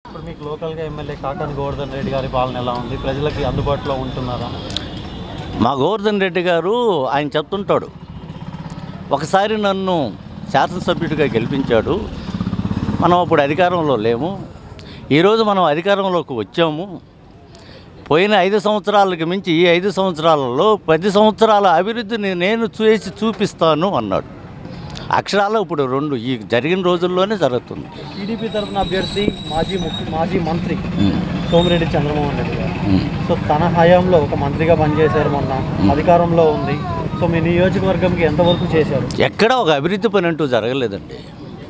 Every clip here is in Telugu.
ఇప్పుడు మీకు లోకల్గా ఎమ్మెల్యే కాకాని గోవర్ధన్ రెడ్డి గారి పాలన ఎలా ఉంది ప్రజలకి అందుబాటులో ఉంటున్నారా మా గోవర్ధన్ రెడ్డి గారు ఆయన చెప్తుంటాడు ఒకసారి నన్ను శాసనసభ్యుడిగా గెలిపించాడు మనం అప్పుడు అధికారంలో లేము ఈరోజు మనం అధికారంలోకి వచ్చాము పోయిన ఐదు సంవత్సరాలకు మించి ఈ ఐదు సంవత్సరాలలో పది సంవత్సరాల అభివృద్ధిని నేను చేసి చూపిస్తాను అన్నాడు అక్షరాలు ఇప్పుడు రెండు ఈ జరిగిన రోజుల్లోనే జరుగుతుంది టీడీపీ తరఫున అభ్యర్థి మాజీ ముఖ్య మాజీ మంత్రి సోమిరెడ్డి చంద్రమోహన్ రెడ్డి గారు సో తన హయాంలో ఒక మంత్రిగా పనిచేశారు మొన్న అధికారంలో ఉంది సో మీ నియోజకవర్గంకి ఎంతవరకు చేశారు ఎక్కడ ఒక అభివృద్ధి పని అంటూ జరగలేదండి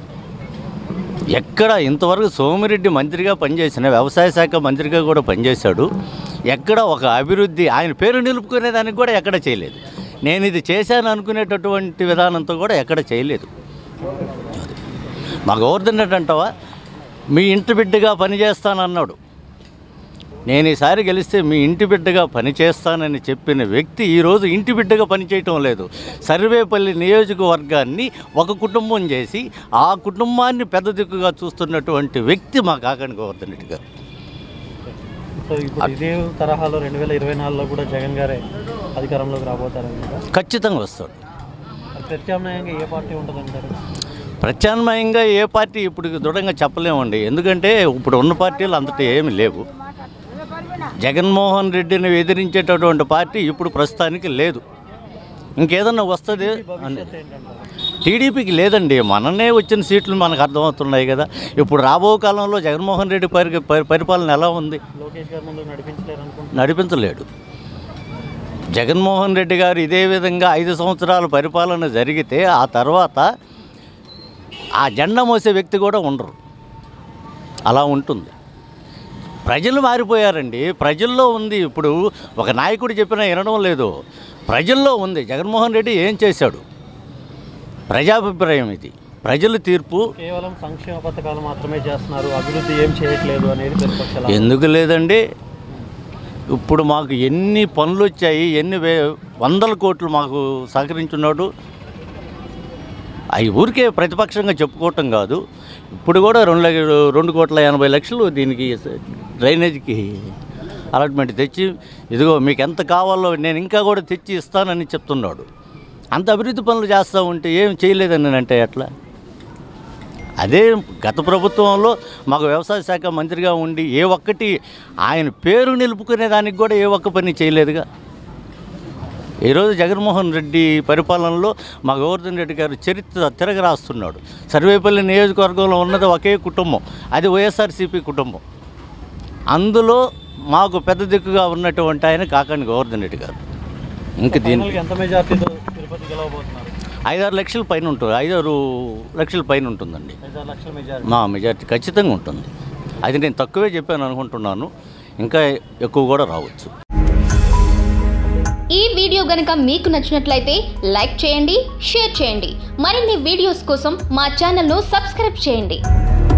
ఎక్కడ ఇంతవరకు సోమిరెడ్డి మంత్రిగా పనిచేసిన వ్యవసాయ శాఖ మంత్రిగా కూడా పనిచేశాడు ఎక్కడ ఒక అభివృద్ధి ఆయన పేరు నిలుపుకునే దానికి కూడా ఎక్కడ చేయలేదు నేను ఇది చేశాను అనుకునేటటువంటి విధానంతో కూడా ఎక్కడ చేయలేదు అది. మా గోవర్ధన్ రెడ్డి అంటావా మీ ఇంటి బిడ్డగా పనిచేస్తానన్నాడు నేను ఈసారి గెలిస్తే మీ ఇంటి బిడ్డగా పనిచేస్తానని చెప్పిన వ్యక్తి ఈరోజు ఇంటి బిడ్డగా పనిచేయటం లేదు సర్వేపల్లి నియోజకవర్గాన్ని ఒక కుటుంబం చేసి ఆ కుటుంబాన్ని పెద్ద దిక్కుగా చూస్తున్నటువంటి వ్యక్తి మా కాకండి గోవర్ధన్ రెడ్డి గారు సో ఇప్పుడు ఇదే తరహాలో రెండు వేల ఇరవై నాలుగులో కూడా జగన్ గారే అధికారంలోకి రాబోతారని కదా ఖచ్చితంగా వస్తాడు మరి ప్రత్యామ్నాయంగా ఏ పార్టీ ఉంటుందంటారు ప్రత్యామ్నాయంగా ఏ పార్టీ ఇప్పుడు దృఢంగా చెప్పలేమండి ఎందుకంటే ఇప్పుడు ఉన్న పార్టీలు అంతటి ఏమి లేవు జగన్మోహన్ రెడ్డిని ఎదిరించేటటువంటి పార్టీ ఇప్పుడు ప్రస్తుతానికి లేదు ఇంకేదన్నా వస్తుంది అని భవిష్యత్తు ఏంటంటారు టీడీపీకి లేదండి మననే వచ్చిన సీట్లు మనకు అర్థమవుతున్నాయి కదా ఇప్పుడు రాబో కాలంలో జగన్మోహన్ రెడ్డి పరి పరి- పరిపాలన ఎలా ఉంది లోకేష్ గారు ముందు నడిపించలేరు అనుకుంటున్నారు నడిపించలేడు జగన్మోహన్ రెడ్డి గారు ఇదే విధంగా ఐదు సంవత్సరాల పరిపాలన జరిగితే ఆ తర్వాత ఆ జెండా మోసే వ్యక్తి కూడా ఉండరు అలా ఉంటుంది ప్రజలు మారిపోయారండి ప్రజల్లో ఉంది ఇప్పుడు ఒక నాయకుడు చెప్పినా వినడం లేదు ప్రజల్లో ఉంది జగన్మోహన్ రెడ్డి ఏం చేశాడు ప్రజాభిప్రాయం ఇది ప్రజల తీర్పు కేవలం సంక్షేమ పథకాలు మాత్రమే చేస్తున్నారు అభివృద్ధి ఏం చేయట్లేదు అనేది ప్రతిపక్షాల ఎందుకు లేదండి ఇప్పుడు మాకు ఎన్ని పనులు వచ్చాయి ఎన్ని వే వందల కోట్లు మాకు సహకరించున్నాడు అవి ఊరికే ప్రతిపక్షంగా చెప్పుకోవటం కాదు ఇప్పుడు కూడా రెండు లక్ష రెండు కోట్ల ఎనభై లక్షలు దీనికి డ్రైనేజీకి అలాట్మెంట్ తెచ్చి ఇదిగో మీకు ఎంత కావాలో నేను ఇంకా కూడా తెచ్చి ఇస్తానని చెప్తున్నాడు అంత అభివృద్ధి పనులు చేస్తూ ఉంటే ఏం చేయలేదని నేను అంటే ఎట్లా అదే గత ప్రభుత్వంలో మాకు వ్యవసాయ శాఖ మంత్రిగా ఉండి ఏ ఒక్కటి ఆయన పేరు నిలుపుకునే దానికి కూడా ఏ ఒక్క పని చేయలేదుగా ఈరోజు జగన్మోహన్ రెడ్డి పరిపాలనలో మా గోవర్ధన్ రెడ్డి గారు చరిత్ర తిరగరాస్తున్నాడు సర్వేపల్లి నియోజకవర్గంలో ఉన్నది ఒకే కుటుంబం అది వైఎస్ఆర్సీపీ కుటుంబం అందులో మాకు పెద్ద దిక్కుగా ఉన్నటువంటి ఆయన కాకండి గోవర్ధన్ రెడ్డి గారు ఇంక దీని ఫైనల్గా ఎంత మెజార్టీతో తిరుపతి గెలవబోతున్నారు ఐదారు లక్షల పైన ఉంటుంది ఐదారు లక్షల పైన ఉంటుందండి ఐదారు లక్షల మెజార్టీ మా మెజార్టీ ఖచ్చితంగా ఉంటుంది అది నేను తక్కువే చెప్పాను అనుకుంటున్నాను ఇంకా ఎక్కువ కూడా రావచ్చు ఈ వీడియో గనక మీకు నచ్చినట్లయితే లైక్ చేయండి షేర్ చేయండి మరిన్ని వీడియోస్ కోసం మా ఛానల్ను సబ్స్క్రైబ్ చేయండి